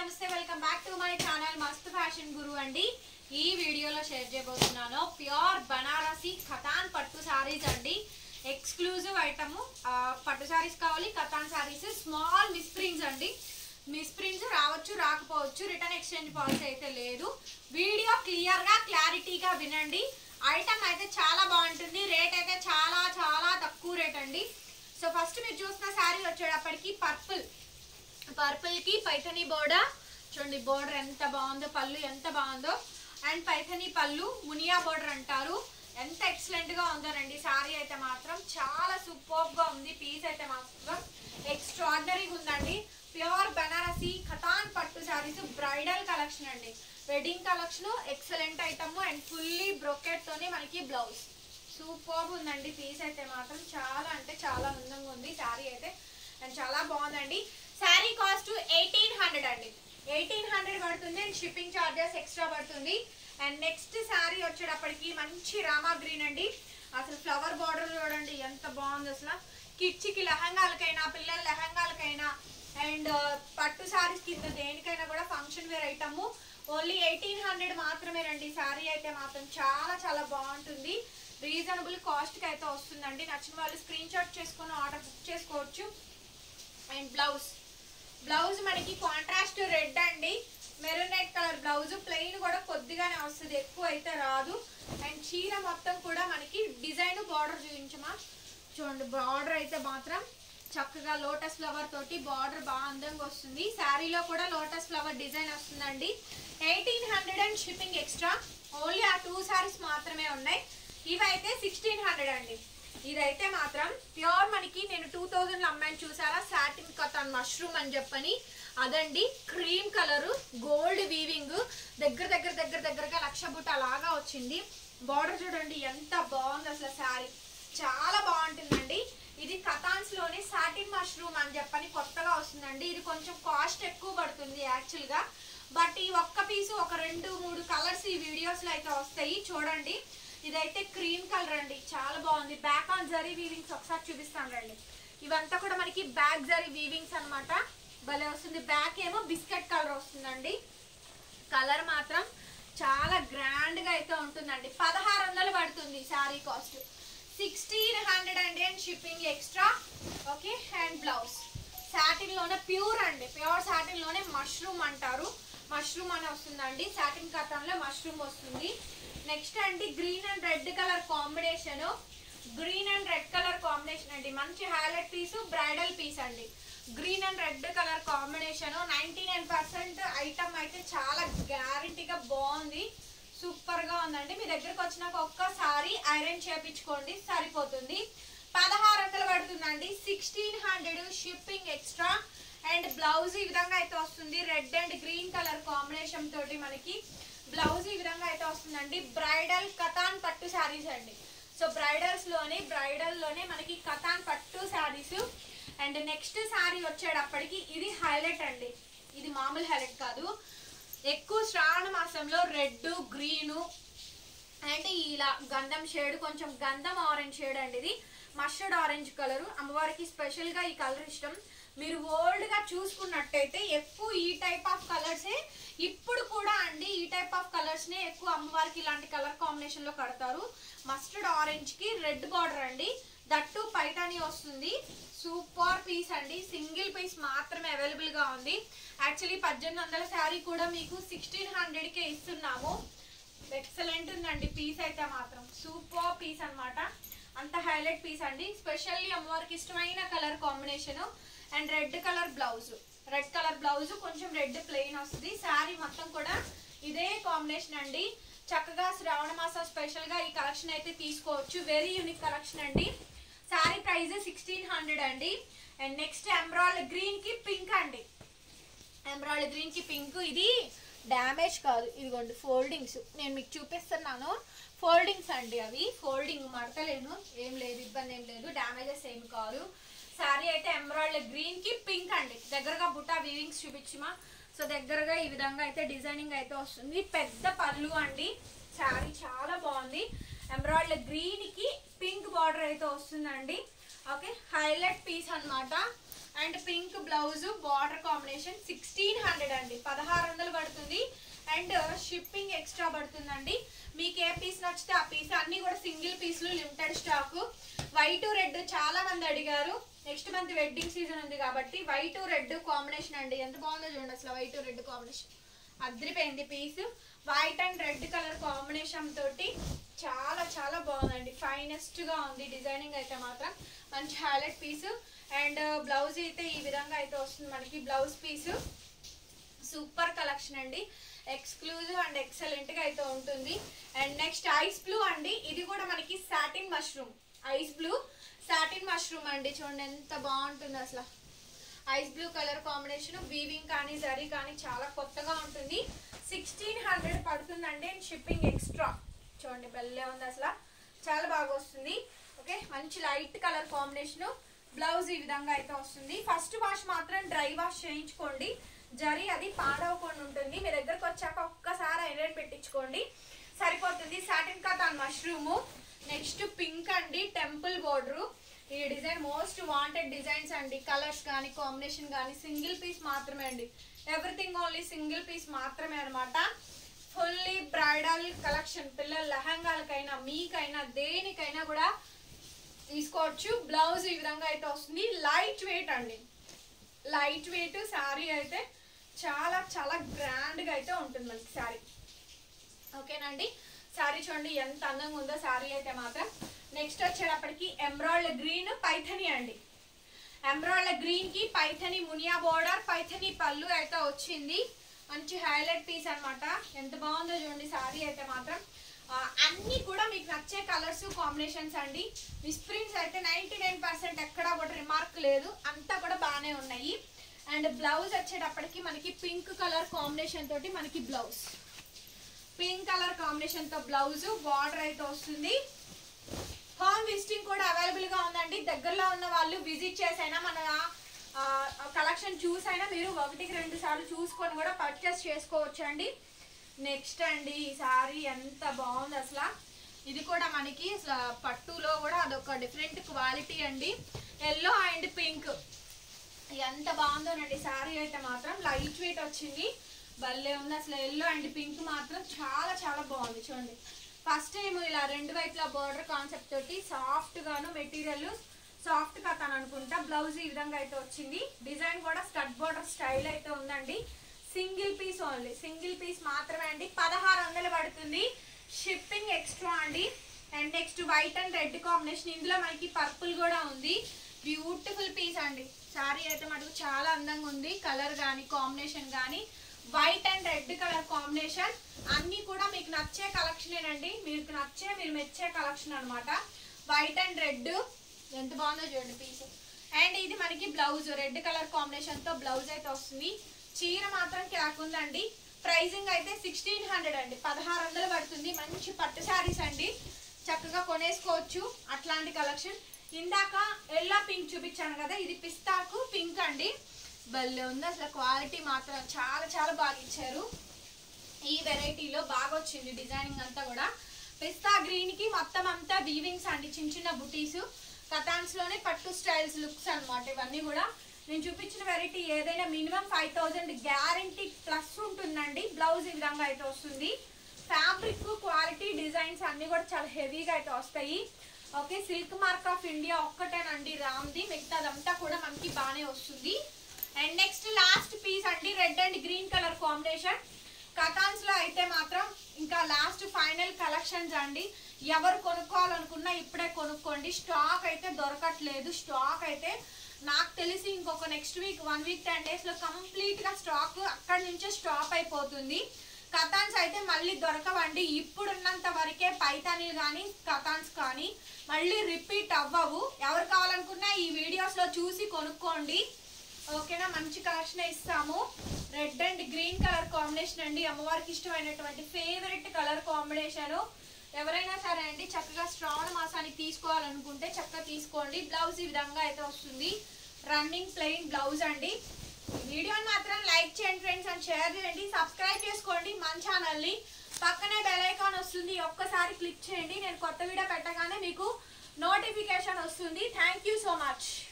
నమస్తే welcome back to my channel Mast fashion guru అండి ఈ వీడియోలో షేర్ చేయబోతున్నాను ప్యూర్ బనారసి ఖతాన్ పట్టు సారీస్ అండి ఎక్స్క్లూజివ్ ఐటమ్ పట్టు సారీస్ కావాలి ఖతాన్ సారీస్ స్మాల్ మిస్ప్రింట్స్ అండి మిస్ప్రింట్స్ రావచ్చు రాకపోవచ్చు రిటర్న్ ఎక్స్చేంజ్ పాలసీ అయితే లేదు వీడియో క్లియర్ గా క్లారిటీగా వినండి ఐటమ్ అయితే చాలా బాగుంటుంది రేట్ అయితే చాలా చాలా తక్కువ రేట్ అండి సో ఫస్ట్ మీరు చూసిన శారీ వచ్చేటప్పటికి పర్పుల్ పర్పుల్ కి పైథనీ బోర్డర్ చూడండి బోర్డర్ ఎంత బాగుందో పళ్ళు ఎంత బాగుందో అండ్ పైథనీ పళ్ళు మునియా బోర్డర్ అంటారు ఎంత ఎక్సలెంట్ గా ఉందోనండి సారీ అయితే మాత్రం చాలా సూపర్ గా ఉంది పీస్ అయితే మాత్రం ఎక్స్ట్రాడినరీగా ఉందండి ప్యూర్ బనారసి ఖతాన్ పట్టు సారీస్ బ్రైడల్ కలెక్షన్ అండి wedding collection excellent item and fully brocade తోనే మనకి బ్లౌజ్ సూపర్ ఉందండి పీస్ అయితే మాత్రం చాలా అంటే చాలా అందంగా ఉంది శారీ అయితే అండ్ చాలా బాగుందండి శారీ కాస్ట్ ఎయిటీన్ హండ్రెడ్ అండి ఎయిటీన్ హండ్రెడ్ పడుతుంది అండ్ షిప్పింగ్ ఛార్జెస్ ఎక్స్ట్రా పడుతుంది అండ్ నెక్స్ట్ శారీ వచ్చేటప్పటికి మంచి రామా గ్రీన్ అండి అసలు ఫ్లవర్ బార్డర్ చూడండి ఎంత బాగుంది అసలు కిడ్స్కి లెహంగాలకైనా పిల్లల లెహంగాలకైనా అండ్ పట్టు శారీస్ కింద దేనికైనా కూడా function wear item only eighteen hundred మాత్రమేనండి శారీ అయితే మాత్రం చాలా చాలా బాగుంటుంది రీజనబుల్ కాస్ట్కి అయితే వస్తుందండి నచ్చిన వాళ్ళు స్క్రీన్ షాట్ చేసుకొని ఆర్డర్ బుక్ చేసుకోవచ్చు అండ్ బ్లౌజ్ బ్లౌజ్ మనకి కాంట్రాస్ట్ రెడ్ అండి maroon red colour blouse plain కూడా కొద్దిగానే వస్తుంది ఎక్కువ అయితే రాదు అండ్ చీర మొత్తం కూడా మనకి డిజైన్ బార్డర్ చూపించమా చూడండి బార్డర్ అయితే మాత్రం చక్కగా లోటస్ ఫ్లవర్ తోటి బార్డర్ బాగా అందంగా వస్తుంది శారీలో కూడా లోటస్ ఫ్లవర్ డిజైన్ వస్తుందండి eighteen hundred and shipping extra only ఆ టూ సారీస్ మాత్రమే ఉన్నాయి ఇవైతే సిక్స్టీన్ హండ్రెడ్ అండి ఇదైతే మాత్రం ప్యూర్ మనకి నేను టూ థౌజండ్ అమ్మాయిని చూసారా సాటిన్ కథన్ మష్రూమ్ అని చెప్పని అదండి క్రీమ్ కలర్ గోల్డ్ వీవింగ్ దగ్గర దగ్గర దగ్గర దగ్గరగా లక్ష బుట్ట లాగా వచ్చింది బార్డర్ చూడండి ఎంత బాగుంది అసలు శారీ చాలా బాగుంటుందండి ఇది కథాన్స్ లోనే సాటిన్ మష్రూమ్ అని చెప్పని కొత్తగా వస్తుందండి ఇది కొంచెం కాస్ట్ ఎక్కువ పడుతుంది యాక్చువల్ గా బట్ ఈ ఒక్క పీసు ఒక రెండు మూడు కలర్స్ ఈ వీడియోస్ లో అయితే వస్తాయి చూడండి ఇదైతే క్రీమ్ కలర్ అండి చాలా బాగుంది బ్యాక్ ఆన్ జరీ వీవింగ్స్ ఒకసారి చూపిస్తాను రండి ఇవంతా కూడా మనకి బ్యాక్ జరీ వీవింగ్స్ అన్నమాట భలే వస్తుంది బ్యాక్ ఏమో బిస్కెట్ కలర్ వస్తుందండి కలర్ మాత్రం చాలా గ్రాండ్ గా అయితే ఉంటుందండి పదహారు వందలు పడుతుంది శారీ కాస్ట్ సిక్స్టీన్ హండ్రెడ్ అండి and shipping extra okay hand blouse satin లోనే ప్యూర్ అండి ప్యూర్ సాటిన్ లోనే మష్రూమ్ అంటారు మష్రూమ్ అని వస్తుందండి సాటిన్ కథంలో మష్రూమ్ వస్తుంది నెక్స్ట్ అండి green and red colour combination green and red colour combination అండి మంచి హైలైట్ పీస్ బ్రైడల్ పీస్ అండి green and red colour combination ninety nine percent item అయితే చాలా గ్యారంటీగా బాగుంది సూపర్ గా ఉందండి మీ దగ్గరకు వచ్చినాక ఒక్కసారి ఐరన్ చేపించుకోండి సరిపోతుంది పదహారు వందలు పడుతుందండి sixteen hundred shipping extra and blouse ఈ విధంగా అయితే వస్తుంది red and green colour combination తోటి మనకి బ్లౌజ్ ఈ విధంగా అయితే వస్తుందండి బ్రైడల్ కథాన్ పట్టు శారీస్ అండి సో బ్రైడల్స్ లోనే బ్రైడల్ లోనే మనకి కథాన్ పట్టు శారీస్ అండ్ నెక్స్ట్ శారీ వచ్చేటప్పటికి ఇది హైలైట్ అండి ఇది మామూలు హైలైట్ కాదు ఎక్కువ శ్రావణ మాసంలో రెడ్ గ్రీను అండ్ ఇలా గంధం షేడ్ కొంచెం గంధం ఆరెంజ్ షేడ్ అండి ఇది మస్టర్డ్ ఆరెంజ్ కలర్ అమ్మవారికి స్పెషల్ గా ఈ కలర్ ఇష్టం మీరు ఓల్డ్ గా చూసుకున్నట్టయితే ఎక్కువ ఈ టైప్ ఆఫ్ కలర్సే ఇప్పుడు కూడా అండి ఈ టైప్ ఆఫ్ కలర్స్ నే ఎక్కువ అమ్మవారికి ఇలాంటి కలర్ కాంబినేషన్ లో కడతారు మస్టర్డ్ ఆరెంజ్ కి రెడ్ బార్డర్ అండి దట్టు పైటాని వస్తుంది సూపర్ పీస్ అండి సింగిల్ పీస్ మాత్రమే అవైలబుల్ గా ఉంది యాక్చువల్లీ పద్దెనిమిది వందల శారీ కూడా మీకు సిక్స్టీన్ హండ్రెడ్ కే ఇస్తున్నాము ఎక్సలెంట్ ఉందండి పీస్ అయితే మాత్రం సూపర్ పీస్ అన్నమాట అంత హైలైట్ పీస్ అండి స్పెషల్లీ అమ్మవారికి ఇష్టమైన colour combination and red colour blouse red colour blouse కొంచెం రెడ్ ప్లెయిన్ వస్తుంది శారీ మొత్తం కూడా ఇదే కాంబినేషన్ అండి చక్కగా శ్రావణ మాసం స్పెషల్ గా ఈ కలెక్షన్ అయితే తీసుకోవచ్చు వెరీ యూనిక్ కలెక్షన్ అండి శారీ ప్రైస్ సిక్స్టీన్ హండ్రెడ్ అండి అండ్ నెక్స్ట్ ఎమరాల్డ్ గ్రీన్ కి పింక్ అండి ఎమరాల్డ్ గ్రీన్ కి పింక్ ఇది డ్యామేజ్ కాదు ఇదిగోండి ఫోల్డింగ్స్ నేను మీకు చూపిస్తున్నాను ఫోల్డింగ్స్ అండి అవి ఫోల్డింగ్ మడతలేను ఏం లేదు ఇబ్బంది ఏం లేదు డ్యామేజెస్ ఏం కాదు శారీ అయితే ఎమరాల్డ్ గ్రీన్ కి పింక్ అండి దగ్గరగా బుట్టా వీవింగ్స్ చూపించమా సో దగ్గరగా ఈ విధంగా అయితే డిజైనింగ్ అయితే వస్తుంది పెద్ద పళ్ళు అండి శారీ చాలా బాగుంది ఎమరాల్డ్ గ్రీన్ కి పింక్ బార్డర్ అయితే వస్తుందండి ఓకే హైలైట్ పీస్ అన్నమాట and pink blouse border combination sixteen hundred అండి పదహారు వందలు పడుతుంది అండ్ షిప్పింగ్ ఎక్స్ట్రా పడుతుందండి మీకు ఏ పీస్ నచ్చితే ఆ పీస్ అన్ని కూడా సింగిల్ పీస్లు లిమిటెడ్ స్టాక్ వైట్ రెడ్ చాలా మంది అడిగారు నెక్స్ట్ మంత్ వెడ్డింగ్ సీజన్ ఉంది కాబట్టి వైట్ రెడ్ కాంబినేషన్ అండి ఎంత బాగుందో చూడండి అసలు వైట్ రెడ్ కాంబినేషన్ అద్రిపోయింది piece white and red colour combination తోటి చాలా చాలా బాగుందండి ఫైనెస్ట్ గా ఉంది డిజైనింగ్ అయితే మాత్రం మంచి హైలైట్ పీస్ అండ్ బ్లౌజ్ అయితే ఈ విధంగా అయితే వస్తుంది మనకి బ్లౌజ్ పీస్ సూపర్ కలెక్షన్ అండి ఎక్స్క్లూజివ్ అండ్ ఎక్సలెంట్ గా అయితే ఉంటుంది అండ్ నెక్స్ట్ ఐస్ బ్లూ అండి ఇది కూడా మనకి satin mushroom ice blue satin mushroom అండి చూడండి ఎంత బాగుంటుంది అసలు ice blue colour combination weaving కానీ జరీ కానీ చాలా కొత్తగా ఉంటుంది సిక్స్టీన్ హండ్రెడ్ పడుతుందండి అండ్ షిప్పింగ్ ఎక్స్ట్రా చూడండి బెల్లే ఉంది అసలు చాలా బాగా వస్తుంది ఓకే మంచి లైట్ కలర్ కాంబినేషన్ బ్లౌజ్ ఈ విధంగా అయితే వస్తుంది ఫస్ట్ వాష్ మాత్రం డ్రై వాష్ చేయించుకోండి జరీ అది పాడవకుండా ఉంటుంది మీ దగ్గరకు వచ్చాక ఒక్కసారి ఐరన్ పెట్టించుకోండి సరిపోతుంది satin cotton mushroom next pink అండి టెంపుల్ బోర్డర్ ఈ డిజైన్ మోస్ట్ వాంటెడ్ డిజైన్స్ అండి కలర్స్ కానీ కాంబినేషన్ కానీ సింగిల్ పీస్ మాత్రమే అండి ఎవ్రీథింగ్ ఓన్లీ సింగిల్ పీస్ మాత్రమే అనమాట ఫుల్లీ బ్రైడల్ కలెక్షన్ పిల్లల లెహంగాలకైనా మీకైనా దేనికైనా కూడా తీసుకోవచ్చు బ్లౌజ్ ఈ విధంగా అయితే వస్తుంది లైట్ వెయిట్ అండి లైట్ వెయిట్ శారీ అయితే చాలా చాలా గ్రాండ్గా అయితే ఉంటుంది మనకి శారీ ఓకేనండి శారీ చూడండి ఎంత అందంగా ఉందో శారీ అయితే మాత్రం నెక్స్ట్ వచ్చేటప్పటికి ఎమ్రాయిడ్ గ్రీన్ పైథని అండి ఎమ్రాయిడ్ గ్రీన్ కి పైథని మునియా బోర్డర్ పైథని పళ్ళు అయితే వచ్చింది మంచి హైలైట్ పీస్ అన్నమాట ఎంత బాగుందో చూడండి శారీ అయితే మాత్రం ఆ, అన్ని కూడా మీకు నచ్చే కలర్స్ కాంబినేషన్స్ అండి మిస్ప్రింట్స్ అయితే నైంటీ నైన్ పర్సెంట్ ఎక్కడా కూడా రిమార్క్ లేదు అంతా కూడా బాగానే ఉన్నాయి అండ్ బ్లౌజ్ వచ్చేటప్పటికి మనకి పింక్ కలర్ కాంబినేషన్ తోటి మనకి బ్లౌజ్ పింక్ కలర్ కాంబినేషన్ తో బ్లౌజ్ బార్డర్ అయితే వస్తుంది హోమ్ విజిటింగ్ కూడా అవైలబుల్ గా ఉందండి దగ్గరలో ఉన్న వాళ్ళు విజిట్ చేసైనా మన కలెక్షన్ చూసైనా మీరు ఒకటికి రెండు సార్లు చూసుకొని కూడా పర్చేస్ చేసుకోవచ్చు అండి నెక్స్ట్ అండి ఈ సారీ ఎంత బాగుంది అసలు ఇది కూడా మనకి అసలు పట్టులో కూడా అదొక డిఫరెంట్ క్వాలిటీ అండి ఎల్లో అండ్ పింక్ ఎంత బాగుందోనండి సారీ అయితే మాత్రం లైట్ వెయిట్ వచ్చింది భలే ఉంది అసలు ఎల్లో అండ్ పింక్ మాత్రం చాలా చాలా బాగుంది చూడండి ఫస్ట్ టైం ఇలా రెండు వైపులా బోర్డర్ కాన్సెప్ట్ తోటి సాఫ్ట్ గాను మెటీరియల్ సాఫ్ట్ కథన్ అనుకుంటా బ్లౌజ్ ఈ విధంగా అయితే వచ్చింది డిజైన్ కూడా స్కట్ బోర్డర్ స్టైల్ అయితే ఉందండి single piece only single piece మాత్రమే అండి పదహారు వందలు పడుతుంది షిప్పింగ్ ఎక్స్ట్రా అండి and next white and red combination ఇందులో మనకి పర్పుల్ కూడా ఉంది బ్యూటిఫుల్ పీస్ అండి సారీ అయితే మటుకు చాలా అందంగా ఉంది కలర్ కానీ కాంబినేషన్ కానీ white and red colour combination అన్ని కూడా మీకు నచ్చే కలెక్షనేనండి మీకు నచ్చే మీరు మెచ్చే కలెక్షన్ అన్నమాట వైట్ అండ్ రెడ్ ఎంత బాగుందో చూడండి పీస్ అండ్ ఇది మనకి బ్లౌజ్ రెడ్ కలర్ కాంబినేషన్ తో బ్లౌజ్ అయితే వస్తుంది చీర మాత్రం క్యాక్ ఉందండి ప్రైజింగ్ అయితే సిక్స్టీన్ హండ్రెడ్ అండి పదహారు వందలు పడుతుంది మంచి పట్టు శారీస్ అండి చక్కగా కొనేసుకోవచ్చు అట్లాంటి కలెక్షన్ ఇందాక ఎల్లో పింక్ చూపించాను కదా ఇది పిస్తాకు పింక్ అండి భలే ఉంది అసలు క్వాలిటీ మాత్రం చాలా చాలా బాగా ఇచ్చారు ఈ వెరైటీలో బాగా వచ్చింది డిజైనింగ్ అంతా కూడా పిస్తా గ్రీన్ కి మొత్తం అంతా వీవింగ్స్ అండి చిన్న చిన్న బుటీస్ కథాన్స్ లోనే పట్టు స్టైల్స్ లుక్స్ అన్నమాట ఇవన్నీ కూడా నేను చూపించిన వెరైటీ ఏదైనా minimum five thousand guarantee plus ఉంటుందండి బ్లౌజ్ ఈ విధంగా అయితే వస్తుంది ఫ్యాబ్రిక్ క్వాలిటీ డిజైన్స్ అన్ని కూడా చాలా హెవీగా అయితే వస్తాయి okay silk mark of India ఒక్కటేనండి రామ్ది మిగతాదంతా కూడా మనకి బాగానే వస్తుంది అండ్ నెక్స్ట్ లాస్ట్ పీస్ అండి red and green colour combination Katans లో అయితే మాత్రం ఇంకా లాస్ట్ ఫైనల్ కలెక్షన్స్ అండి ఎవరు కొనుక్కోవాలనుకున్నా ఇప్పుడే కొనుక్కోండి స్టాక్ అయితే దొరకట్లేదు స్టాక్ అయితే నాకు తెలిసి ఇంకొక next week one week ten days లో కంప్లీట్ గా స్టాక్ అక్కడి నుంచే స్టాప్ అయిపోతుంది కథాన్స్ అయితే మళ్ళీ దొరకవండి ఇప్పుడున్నంత వరకే పైతానీలు కానీ కథాన్స్ కానీ మళ్ళీ రిపీట్ అవ్వవు ఎవరు కావాలనుకున్నా ఈ వీడియోస్ లో చూసి కొనుక్కోండి ఓకేనా మంచి కలెక్షన్ ఇస్తాము red and green colour combination అండి అమ్మవారికి ఇష్టమైనటువంటి ఫేవరెట్ కలర్ కాంబినేషన్ ఎవరైనా సరే అండి చక్కగా శ్రావణ మాసానికి తీసుకోవాలనుకుంటే చక్కగా తీసుకోండి బ్లౌజ్ ఈ విధంగా అయితే వస్తుంది రన్నింగ్ ప్లెయిన్ బ్లౌజ్ అండి వీడియోని మాత్రం లైక్ చేయండి ఫ్రెండ్స్ అండ్ షేర్ చేయండి సబ్స్క్రైబ్ చేసుకోండి మన ఛానల్ని పక్కనే బెల్ ఐకాన్ వస్తుంది ఒక్కసారి క్లిక్ చేయండి నేను కొత్త వీడియో పెట్టగానే మీకు నోటిఫికేషన్ వస్తుంది థ్యాంక్ యూ సో మచ్